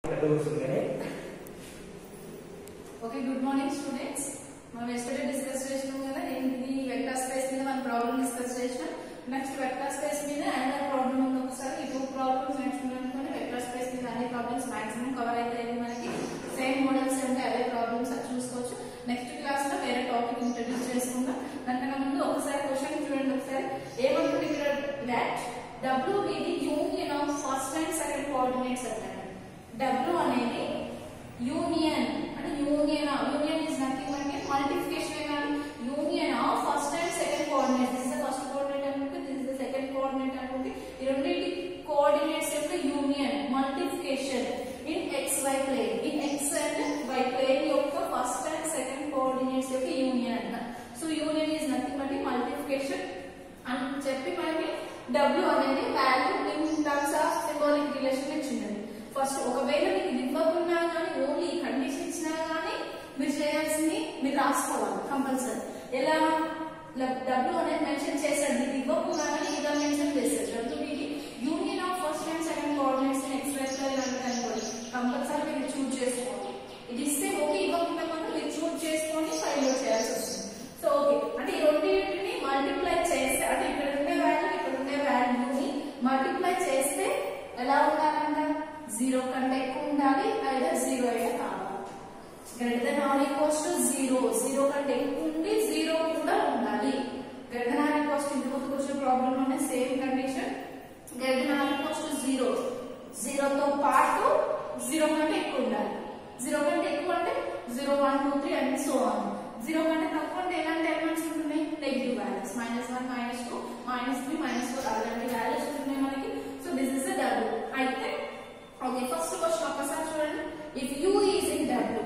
కూర్చుంటే okay good morning students మనం yesterday discuss చేసినాం కదా ఏంటిది వెక్టర్ స్పేస్ మీద మన ప్రాబ్లమ్ డిస్కస్ చేసినాం నెక్స్ట్ వెక్టర్ స్పేస్ మీద అనదర్ ప్రాబ్లమ్ ఉంది ఒకసారి ఈ టూ ప్రాబ్లమ్స్ నేర్చుకున్నాం వెక్టర్ స్పేస్ మీద అన్ని ప్రాబ్లమ్స్ మాక్సిమం కవర్ అయితే మనకి సేమ్ మోడల్స్ అంటే అవే ప్రాబ్లమ్స్ అది చూసుకోవచ్చు నెక్స్ట్ క్లాస్ లో వేరే టాపిక్ ఇంట్రడ్యూస్ చేసుకుందాం దానికన్నా ముందు ఒకసారి క్వశ్చన్ చూడండి ఒకసారి ఏమంటుంది ఇక్కడ దాట్ డబ్ల్యూ ఇది union of first and second coordinates అంటారు డబ్ల్యూ అనేది యూనియన్ అంటే యూనియన్ యూనియన్ ఇస్ నథింగ్ అంటే మల్టిప్లికేషన్ కానీ union of first and second coordinate this is first coordinate అనుకుంటే దిస్ ఇస్ సెకండ్ కోఆర్డినేట్ అనుకుంటే ఈ రెండింటి కోఆర్డినేట్స్ యొక్క union multiplication in X Y plane in X and Y plane యొక్క first and second coordinates యొక్క union అంట so union is nothing అంటే multiplication అని చెప్పి మనకి డబ్ల్యూ అనేది value in terms of symbolic relation ఇచ్చిందండి ఫస్ట్ ఒకవేళ మీకు ఇది ఇవ్వకున్నా కానీ ఓన్లీ కండిషన్ ఇచ్చినా కానీ మీరు చేయాల్సింది మీరు రాసుకోవాలి కంపల్సరీ ఎలా డబ్ల్యూ అనేది మెన్షన్ చేశాడు ఇది ఇవ్వకున్నా కానీ ఇలా మెన్షన్ చేశాడు డబ్ల్యూ ఇది union of first and second coordinates express అనుకోండి కంపల్సరీ మీరు చూజ్ చేసుకోవాలి ఇది ఇస్తే ఓకే ఇవ్వకుండా మాత్రం మీరు చూజ్ చేసుకొని ఫైల్ చేయాల్సి వస్తుంది సో ఓకే అంటే ఈ రెండింటిని మల్టిప్లై చేస్తే అంటే ఇక్కడ ఉండే వాల్యూ ఇక్కడ ఉండే వాల్యూని మల్టిప్లై చేస్తే ఎలా ఉండాలంట జీరో కంటే ఎక్కువ ఉండాలి అయితే జీరో అయితే కావాలి greater then or equals to zero zero కంటే ఎక్కువ ఉండి జీరో కూడా ఉండాలి greater then or equals to ఇంతకు వచ్చిన ప్రాబ్లం లోనే same condition greater then or equals to zero జీరోతో పాటు జీరో కంటే ఎక్కువ ఉండాలి జీరో కంటే ఎక్కువ అంటే zero one two three and so on zero కంటే తక్కువ అంటే ఎలాంటి ఎలిమెంట్స్ ఉంటున్నాయి negative values minus one minus two minus three minus four అలాంటి వాల్యూస్ ఉంటున్నాయి మనకి సో దిస్ ఇస్ డబ్ల్యూ అయితే ఓకే ఫస్ట్ క్వశ్చన్ ఒకసారి చూడండి if U is in W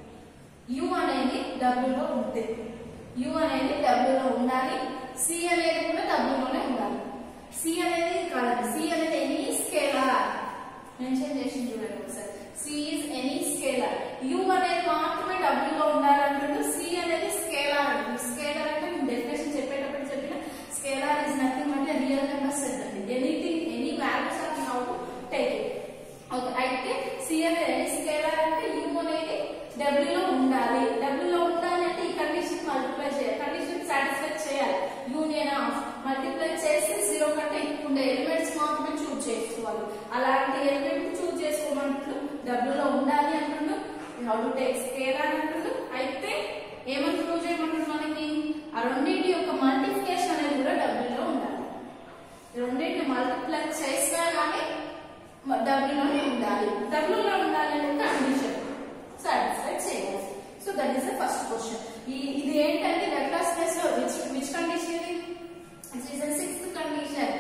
U అనేది W లో ఉంది యు అనేది W లో ఉండాలి సి అనేది కూడా W లోనే ఉండాలి సి అనేది కాదు సి అనేది ఎనీ స్కేలార్ మెన్షన్ చేసి చూడండి ఒకసారి C is any scalar U అనేది మాత్రమే W లో ఉండాలంటుండు సి అనేది స్కేలార్ అంటుంది స్కేలార్ అంటే నేను డెఫినేషన్ చెప్పేటప్పుడు చెప్పిన స్కేలార్ ఇస్ నథింగ్ అంటే రియల్ నెంబర్స్ అండి anything any values or now take it okay అయితే సి అనేది స్కేలార్ అంటే యు అనేది W లో ఉండాలి W లో ఉండాలి అంటే ఈ కండిషన్ మల్టిప్లై చేయాలి కండిషన్ సాటిస్ఫై చేయాలి యూనియన్ ఆఫ్ మల్టిప్లై చేసి జీరో కంటే ఎక్కువ ఉండే ఎలిమెంట్స్ మాత్రమే చూజ్ చేసుకోవాలి అలాంటి ఎలిమెంట్ చూజ్ చేసుకోమంటు W లో ఉండాలి అంటుండు హౌ టు టేక్ స్కేలార్ అంటుండు అయితే ఏమని ప్రూవ్ చేయమంటుంది మనకి ఆ రెండింటి యొక్క మల్టిప్లికేషన్ అనేది కూడా W లో ఉండాలి రెండింటిని మల్టిప్లై చేసినా కానీ W లోనే ఉండాలి W లో ఉండాలి అంటే కండిషన్ సాటిస్ఫై చేయాలి so that is the first question ఈ ఇది ఏంటంటే వెక్టర్ స్పేస్ లో విచ్ విచ్ కండిషన్ ఇది it is the sixth condition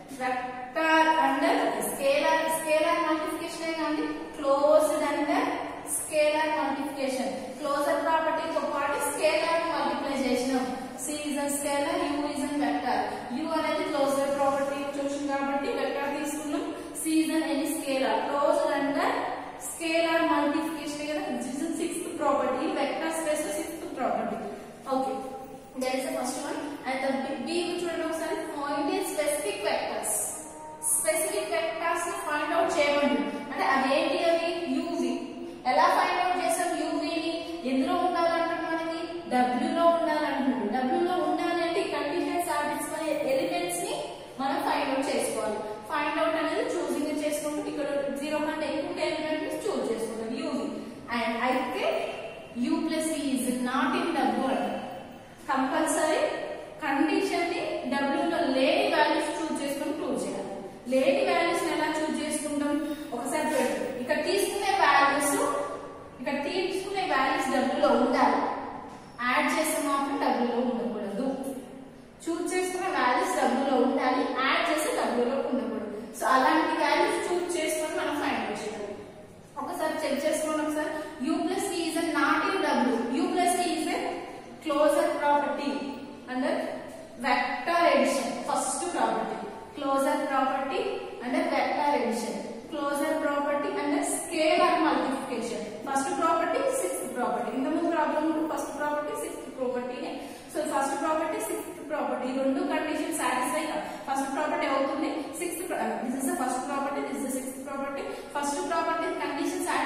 vector under scalar scalar multiplication కానీ closed under scalar multiplication closure property తో పాటు స్కేలార్ మల్టిప్లై చేసినాం C is a scalar U is a vector U అనేది closure property చూసాం కాబట్టి vector తీసుకున్నాం C is an any scalar closed under scalar multiplication కదా this is sixth property vector space లో sixth property okay that is the first one and the B చూడండి ఒకసారి point is specific vectors specific vectors ని find out చేయమండి అంటే అదేంటి అవి UV ఎలా ఫైండ్ అవుట్ చేసాం యూవిని ఎందులో ఉండాలంటున్నాడు మనకి W లో ఉండాలంటున్నాడు W లో ఉండాలి అంటే కండిషన్ సాటిస్ఫై ఎలిమెంట్స్ ని మనం ఫైండ్ అవుట్ చేసుకోవాలి ఫైండ్ అవుట్ అనేది చూసింగ్ చేసుకుంటూ ఇక్కడ జీరో కంటే ఎక్కువ ఎలిమెంట్ ని చూస్ చేసుకుంటాం యూవి అండ్ అయితే U plus is not in W అంటే కంపల్సరీ కండిషన్ ని డబ్ల్యూ లో లేని వాల్యూస్ చూస్ చేసుకొని ప్రూవ్ చేయాలి లేని వాల్యూస్ ఎలా చూస్ చేసుకుంటాం ఒకసారి చూడండి ఇక్కడ తీసుకునే వాల్యూస్ ఇక్కడ తీసుకునే వాల్యూస్ డబ్ల్యూ లో ఉండాలి యాడ్ చేస్తే మాత్రం డబ్ల్యూ లో ఉండకూడదు చూస్ చేసుకున్న వాల్యూస్ డబ్ల్యూ లో ఉండాలి యాడ్ చేస్తే డబ్ల్యూ లో ఉండకూడదు సో అలాంటి వాల్యూస్ చూస్ చేసుకొని మనం ఫైండ్ అవుట్ చేయాలి ఒకసారి చెక్ చేసుకోండి ఒకసారి U plus is not in W U plus is closure property under vector addition first property closure property under vector addition closure property under scalar multiplication first property sixth property ఇంత ముందు problem first property sixth ప్రాపర్టీనే so first property sixth property రెండు condition satisfy first property అవుతుంది sixth this is the first property this is sixth property first property condition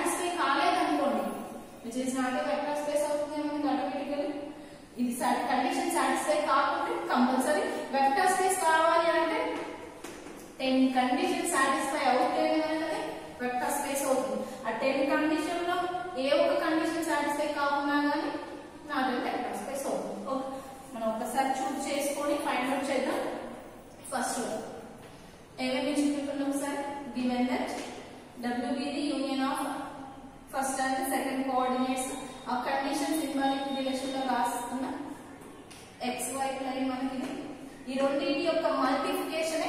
ten condition లో ఏ ఒక్క condition satisfy కాకుండా కానీ నాట్ ఎ వెక్టర్ స్పేస్ అవుతుంది okay మనం ఒకసారి చూస్ చేసుకొని ఫైండ్ అవుట్ చేద్దాం ఫస్ట్ ఏమేమి చూపించుకున్నాం ఒకసారి given that W be the union of first and second coordinates ఆ కండిషన్ సింబాలిక్ రిలేషన్ లో రాసుకున్న ఎక్స్ వై ప్లైన్ మనకి ఇది. ఈ రెండింటి యొక్క మల్టిఫికేషన్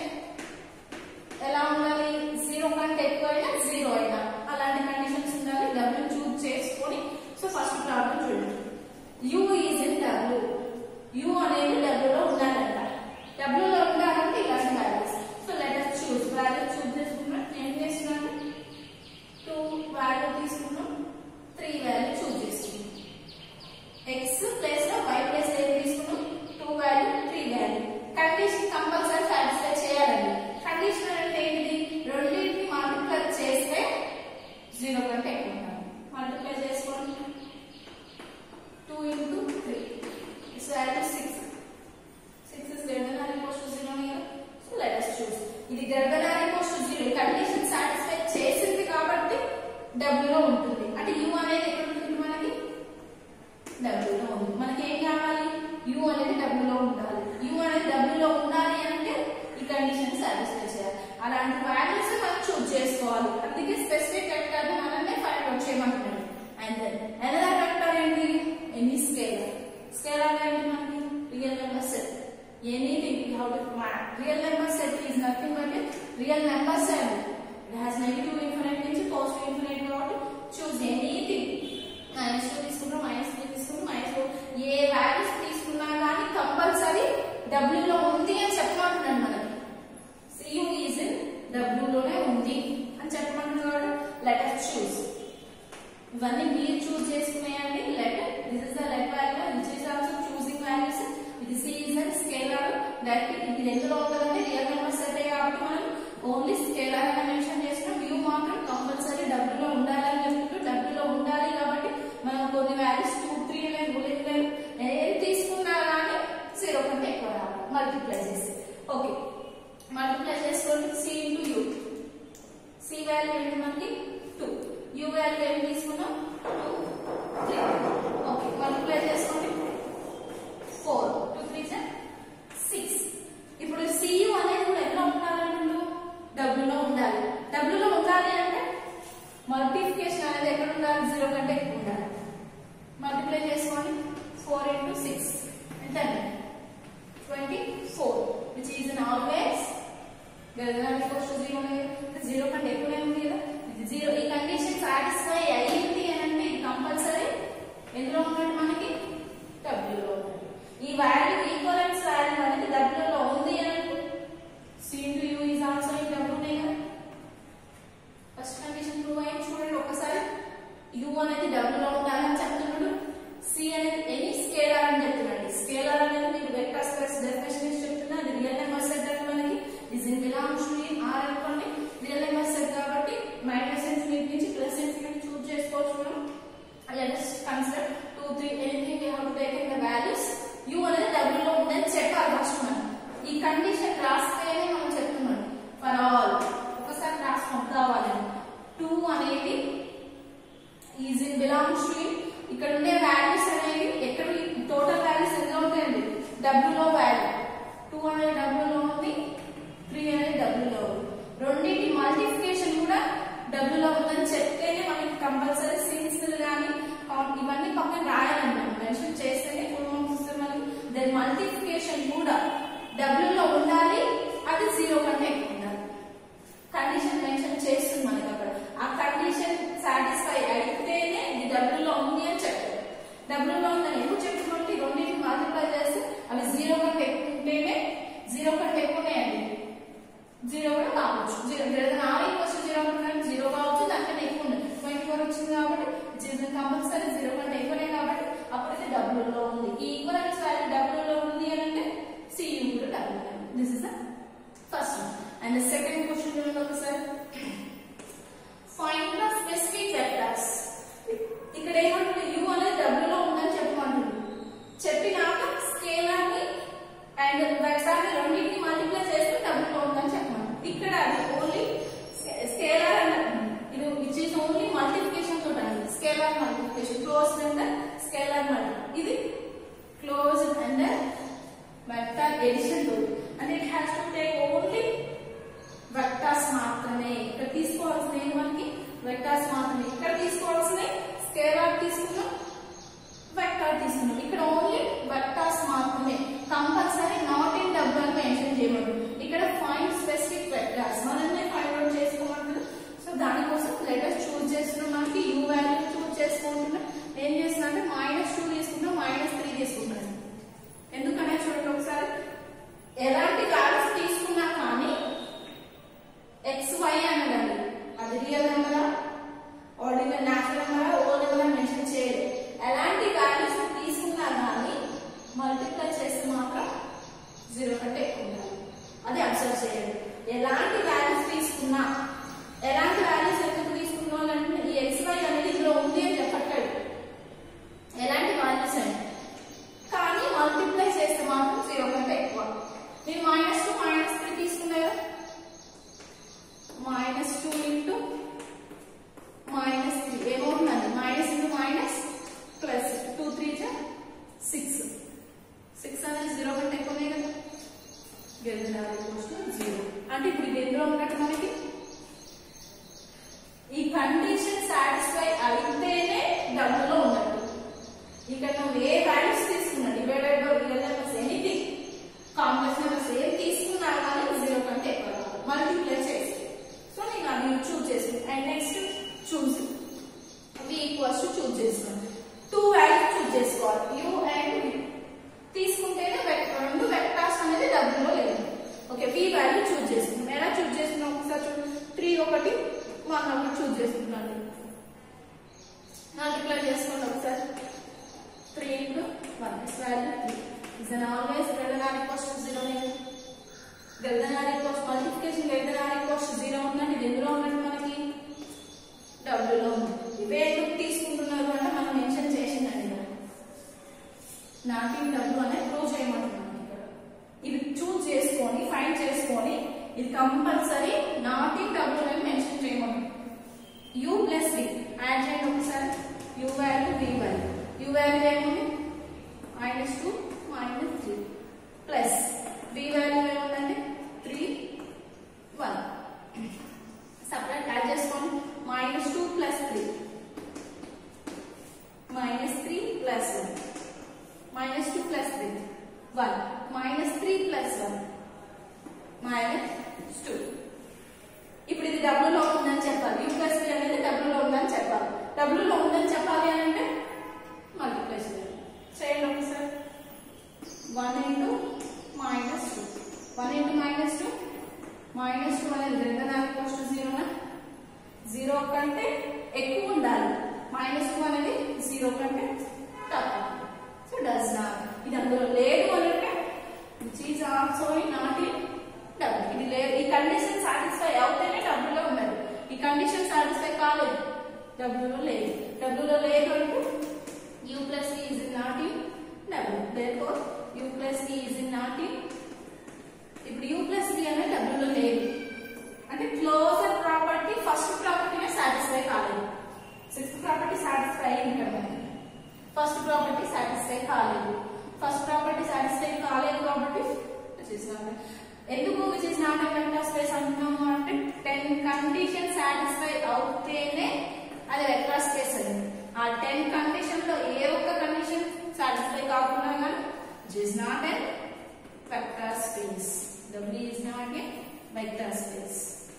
ఎలా ఉండాలి జీరో కంటే ఎక్కువ అయినా జీరో అయినా అలాంటి కండిషన్స్ ఉండాలి డబ్ల్యూ చూస్ చేసుకొని సో ఫస్ట్ ప్రాబ్లం చూడండి U is in W U అనేది డబ్ల్యూ లో ఉండాలంట డబ్ల్యూ లో ఉండాలంటే ఇలాంటి values so let us choose value choose చేసుకున్నాం ఏం చేస్తున్నాను టూ వాల్యూ తీసుకున్నాం త్రీ వాల్యూ చూస్ చేసుకున్నాం ఎక్స్ ప్లస్ లో వై ప్లస్ ఏం తీసుకున్నాం two value three value condition compulsory satisfy చేయాలండి కండిషన్ అంటే ఏంటిది రెండింటిని మల్టిప్లై చేస్తే జీరో కంటే ఎక్కువ ఉండాలి మల్టిప్లై చేసుకోండి two into three it's value six six is greater than or equals to zero కదా సో లెట్ us చూస్ ఇది greater than or equals to zero condition satisfy చేసింది కాబట్టి W లో ఉంటుంది అంటే u అనేది ఎక్కడ ఉంటుంది మనకి W లో ఉంది మనకి ఏం కావాలి u అనేది W లో ఉండాలి u అనేది W లో ఉండాలి అంటే ఈ కండిషన్ సాటిస్ఫై చేయాలి అలాంటి వాల్యూస్ మనం చూస్ చేసుకోవాలి అందుకే స్పెసిఫిక్ వెక్టర్ ని మనమే ఫైండ్ అవుట్ చేయమంటున్నాడు అండ్ దెన్ అనదర్ వెక్టర్ ఏంటి ఎనీ స్కేలర్ స్కేలర్ ఏంటి మనకి real number set anything you have to real number set is nothing but real number set it has negative infinite నుంచి positive infinite కాబట్టి choose anything minus two తీసుకున్నాం minus three తీసుకున్నాం minus four ఏ values తీసుకున్నా కానీ compulsory W లో ఉంది అని చెప్పమంటున్నాడు మనకి సియు ఈజ్ ఇన్ డబ్ల్యూ లోనే ఉంది అని చెప్పమంటున్నాడు లెట్ us చూస్ ఇవన్నీ మీరు చూస్ చేసుకునేయండి let this is the let value this is also choosing values ఇది C is and scalar that ఇది ఎందులో ఉంటుందంటే రియల్ నెంబర్ సెట్ కాబట్టి మనం ఓన్లీ స్కేలర్ అని మెన్షన్ చేసినాం వ్యూ మాత్రం కంపల్సరీ డబ్ల్యూ లో ఉండాలని చెప్తుంటూ డబ్ల్యూ లో ఉండాలి కాబట్టి మనం కొన్ని వాల్యూస్ టూ త్రీ లేదు బుల్లెట్ లేదు ఏం తీసుకున్నా కానీ జీరో కంటే ఎక్కువ రావాలి మల్టిప్లై చేసి ఓకే మల్టిప్లై చేసుకోండి C into U C value ఏంటి మనకి టూ యూ వాల్యూ ఏం తీసుకున్నాం టూ త్రీ ఓకే మల్టిప్లై చేసుకోండి ఫోర్ టూ త్రీ సిక్స్ ఇప్పుడు సియు అనేది కూడా ఎట్లా ఉండాలంటుండు డబ్ల్యూ లో ఉండాలి డబ్ల్యూ లో ఉండాలి అంటే మల్టిప్లికేషన్ అనేది ఎక్కడ ఉండాలి జీరో కంటే ఎక్కువ ఉండాలి మల్టిప్లై చేసుకోండి ఫోర్ ఇంటూ సిక్స్ ఎంత twenty four which is in always zero కంటే ఎక్కువనే ఉంది కదా ఇది జీరో ఈ కండిషన్ సాటిస్ఫై అయ్యింది అని అంటే ఇది కంపల్సరీ ఎందులో ఉన్నట్టు మనకి W లో ఉన్నట్టు ఈ వాల్యూ ఈక్వలెన్స్ వాల్యూ అనేది W లో ఉంది అని అంటే C into U is also in W నే కదా ఫస్ట్ కండిషన్ ప్రూవ్ అయ్యింది చూడండి ఒకసారి U అనేది W లో ఉండాలని చెప్తున్నాడు C అనేది ఎనీ స్కేలార్ అని చెప్తున్నాడు స్కేలార్ అనేది మీకు వెక్టర్ స్పేస్ డెఫినేషన్ ఇచ్చి చెప్తున్నా అది రియల్ నెంబర్ సెట్ అంటే మనకి is in belongs to in R అనుకోండి రియల్ నెంబర్ సెట్ కాబట్టి మైనస్ ఇన్ఫినిట్ నుంచి ప్లస్ ఇన్ఫినిట్ చూస్ చేసుకోవచ్చు మనం let us consider 2 3 anything we have to take in the values u అనేది w లో ఉందని చెప్పాలి ఫస్ట్ మనం ఈ కండిషన్ రాస్తేనే మనం చెప్తున్నాం ఫర్ ఆల్ ఒకసారి రాసుకోం కావాలని 2 అనేది ఈజ్ ఇన్ బిలాంగ్స్ టు ఇక్కడ ఉండే వాల్యూస్ అనేవి ఎక్కడ టోటల్ వాల్యూస్ ఎంత ఉంటాయండి w లో వాల్యూ 2 అనేది w లో ఉంది 3 అనేది w లో ఉంది రెండింటి మల్టిప్లికేషన్ కూడా w లో ఉందని చెప్తేనే మనకి కంపల్సరీ సిన్స్ కానీ ఇవన్నీ పక్కన రాయాలండి మనం మెన్షన్ చేస్తేనే ఫుల్ మార్క్స్ వస్తే మనకి దాని మల్టిప్లికేషన్ కూడా w లో ఉండాలి అది జీరో కంటే ఎక్కువ ఉండాలి కండిషన్ మెన్షన్ చేస్తుంది మనకి అక్కడ ఆ కండిషన్ సాటిస్ఫై అయితేనే ఇది w లో ఉంది అని చెప్తారు w లో ఉందని ఎందుకు చెప్తున్నట్టు ఈ రెండింటిని మల్టిప్లై చేస్తే అవి జీరో కంటే ఎక్కువ ఉంటేనే జీరో కంటే ఎక్కువనే అండి జీరో కూడా కావచ్చు zero greater or equals zero కంటే జీరో కావచ్చు దానికంటే ఎక్కువ ఉంది ట్వంటీ ఫోర్ వచ్చింది కాబట్టి జీరో కంపల్సరీ జీరో కంటే ఎక్కువనే కాబట్టి అప్పుడైతే డబ్ల్యూ లో ఉంది ఈ ఈక్వలెన్స్ వాల్యూ డబ్ల్యూ లో ఉంది అని అంటే సియూ కూడా డబ్ల్యూ దిస్ ఇస్ ద ఇది close under vector addition rule అంటే it has to take only vectors మాత్రమే ఇక్కడ తీసుకోవాల్సిన ఏం మనకి వెక్టార్స్ మాత్రమే ఇక్కడ తీసుకోవాల్సిన స్కేలార్ తీసుకున్నాం వెక్టార్ తీసుకున్నాం ఇక్కడ ఓన్లీ వెక్టార్స్ మాత్రమే కంపల్సరీ నాట్ ఇన్ డబ్బు అని మెన్షన్ చేయమని ఇక్కడ ఫైండ్ స్పెసిఫిక్ వెక్టార్స్ మనల్ని ఫైండ్ అవుట్ చేసుకోమంటున్నాం సో దానికోసం లెటర్ చూస్ చేస్తున్నాం మనకి యూ వాల్యూ చూస్ చేసుకుంటున్నాం ఏం చేస్తున్నా అంటే మైనస్ టూ తీసుకుంటాం మైనస్ త్రీ తీసుకుంటాం ఎందుకనే చూడండి ఒకసారి ఎలాంటి వాల్యూస్ తీసుకున్నా కానీ ఎక్స్ వై అనగాలి అది రియల్ నెంబరా ఆర్డినల్ న్యాచురల్ నెంబరా ఓ నెంబరా మెన్షన్ చేయలేదు ఎలాంటి వాల్యూస్ తీసుకున్నా కానీ మల్టిప్లై చేస్తే మాత్రం జీరో కంటే ఎక్కువ ఉండాలి అది అబ్జర్వ్ చేయండి ఎలాంటి వాల్యూస్ తీసుకున్నా ఎలాంటి వాల్యూస్ ఎందుకు తీసుకున్నాం అంటే ఈ ఎక్స్ వై అనేది ఇందులో ఉంది అని చెప్పట్లేదు ఎలాంటి వాల్యూస్ అండి కానీ మల్టిప్లై చేస్తే మాత్రం జీరో కంటే ఎక్కువ నేను మైనస్ టూ మైనస్ త్రీ తీసుకున్నా కదా minus two into minus three ఏమవుతుందండి minus into minus plus two three జా సిక్స్ సిక్స్ అనేది జీరో కంటే ఎక్కువనే కదా జీరో అంటే ఇప్పుడు ఇది ఎందులో ఉన్నట్టు మనకి ఈ కండిషన్ సాటిస్ఫై అయితేనే డబ్బులో ఉన్నట్టు ఇక్కడ నువ్వు ఏ వాల్యూస్ తీసుకున్నా divided by real numbers anything complex numbers ఏం తీసుకున్నా కానీ జీరో కంటే ఎక్కువ మల్టిప్లై చేసి సో నేను అది చూస్ చేసుకున్నాను and next choose V equals to choose చేసుకున్నాను టూ వాల్యూస్ చూస్ చేసుకోవాలి యూ అండ్ వి తీసుకుంటేనే వెక్- రెండు వెక్టార్స్ అనేది డబ్బులో లేదు ఓకే వి వాల్యూ చూస్ చేసుకున్నాం ఎలా చూస్ చేసుకున్నాం ఒకసారి చూడు త్రీ ఒకటి వన్ ఒకటి చూస్ చేసుకున్నాను మల్టిప్లై చేసుకోండి ఒకసారి three into one is value three is an always greater than equals to zero greater than equals multiplication greater than equals to zero ఉందంటే ఇది ఎందులో ఉన్నట్టు మనకి డబ్ల్యూలో ఉంది ఇవే ఎందుకు తీసుకుంటున్నారు అంటే మనం మెన్షన్ చేసిందండి ఇక్కడ నాటింగ్ డబ్ల్యూ అనేది ప్రూవ్ చేయమంటున్నాను ఇక్కడ ఇది చూస్ చేసుకొని ఫైండ్ చేసుకొని ఇది కంపల్సరీ నాటింగ్ డబ్ల్యూ అని మెన్షన్ చేయమంటున్నాను u ప్లస్ v యాడ్ చేయండి ఒకసారి u value v value u value ఏముంది minus two minus three plus v value ఏముందండి త్రీ వన్ సపరేట్ యాడ్ చేసుకోండి minus two plus three minus three plus one minus two plus three one minus three plus one minus two ఇప్పుడు ఇది డబ్ల్యూలో ఉందని చెప్పాలి you plus B అనేది డబ్ల్యూలో ఉందని చెప్పాలి డబ్ల్యూలో ఉందని చెప్పాలి అని అంటే మల్టిప్లై చేయాలి చేయండి ఒకసారి one into minus two one into minus two minus two అనేది గ్రేటర్ దాన్ ఈక్వల్స్ టు జీరోనా జీరో కంటే ఎక్కువ ఉండాలి మైనస్ టూ అనేది జీరో కంటే తక్కువ సో డస్ నాట్ ఇది అందులో లేదు అంటే which is also not in W ఇది లేదు ఈ కండిషన్ సాటిస్ఫై అవుతేనే డబ్బులో ఉన్నది ఈ కండిషన్ సాటిస్ఫై కాలేదు డబ్బులో లేదు డబ్బులో లేదు అంటే U plus is in not in W therefore U plus is in not in ఇప్పుడు యూ ప్లస్ బి అనేది డబ్బులో లేదు అంటే క్లోజర్ ప్రాపర్టీ ఫస్ట్ ప్రాపర్టీనే సాటిస్ఫై కాలేదు సిక్స్త్ ప్రాపర్టీ సాటిస్ఫై అయింది కదా ఫస్ట్ ప్రాపర్టీ సాటిస్ఫై కాలేదు ఫస్ట్ ప్రాపర్టీ సాటిస్ఫై కాలేదు కాబట్టి which is not a- ఎందుకు which is not vector space అంటున్నాము అంటే టెన్ కండిషన్ సాటిస్ఫై అవుతేనే అది వెక్టర్ స్పేస్ అది ఆ టెన్ కండిషన్ లో ఏ ఒక్క కండిషన్ సాటిస్ఫై కాకుండా కానీ which is not a vector space W is not a vector space.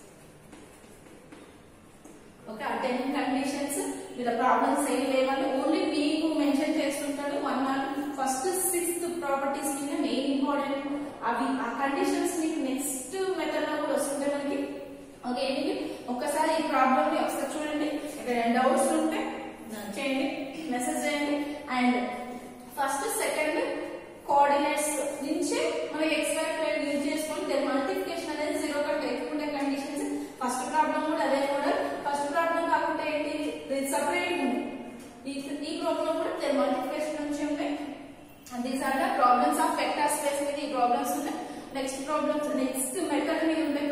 Okay ఆ టెన్ కండిషన్స్ మీద ప్రాబ్లమ్స్ ఏం లేవండి ఓన్లీ మీకు మెన్షన్ చేస్తుంటాడు one not first sixth properties మీద మెయిన్ ఇంపార్టెంట్ అవి ఆ కండిషన్స్ మీకు నెక్స్ట్ మెథడ్ లో కూడా వస్తుంటాయి మనకి ఓకే మీకు ఒక్కసారి ఈ ప్రాబ్లమ్ ని ఒకసారి చూడండి ఇక్కడ డౌట్స్ ఉంటే చేయండి మెసేజ్ చేయండి అండ్ ఫస్ట్ సెకండ్ కోఆర్డినేట్స్ నుంచి మనం ఎక్స్ వై ప్లేన్ యూజ్ చేసుకొని దాని మల్టిప్లికేషన్ అనేది జీరో కంటే ఎక్కువ ఉండే కండిషన్స్ ఫస్ట్ ప్రాబ్లం కూడా అదే కూడా ఫస్ట్ ప్రాబ్లం కాకుండా ఏంటి ఇది సపరేట్ ఉంది ఈ ఈ ప్రాబ్లం కూడా దాని మల్టిప్లికేషన్ నుంచి ఉంటాయి these are the problems of vector space మీద ఈ ప్రాబ్లమ్స్ ఉన్నాయి నెక్స్ట్ ప్రాబ్లమ్స్ నెక్స్ట్ మెథడ్ మీద ఉంటాయి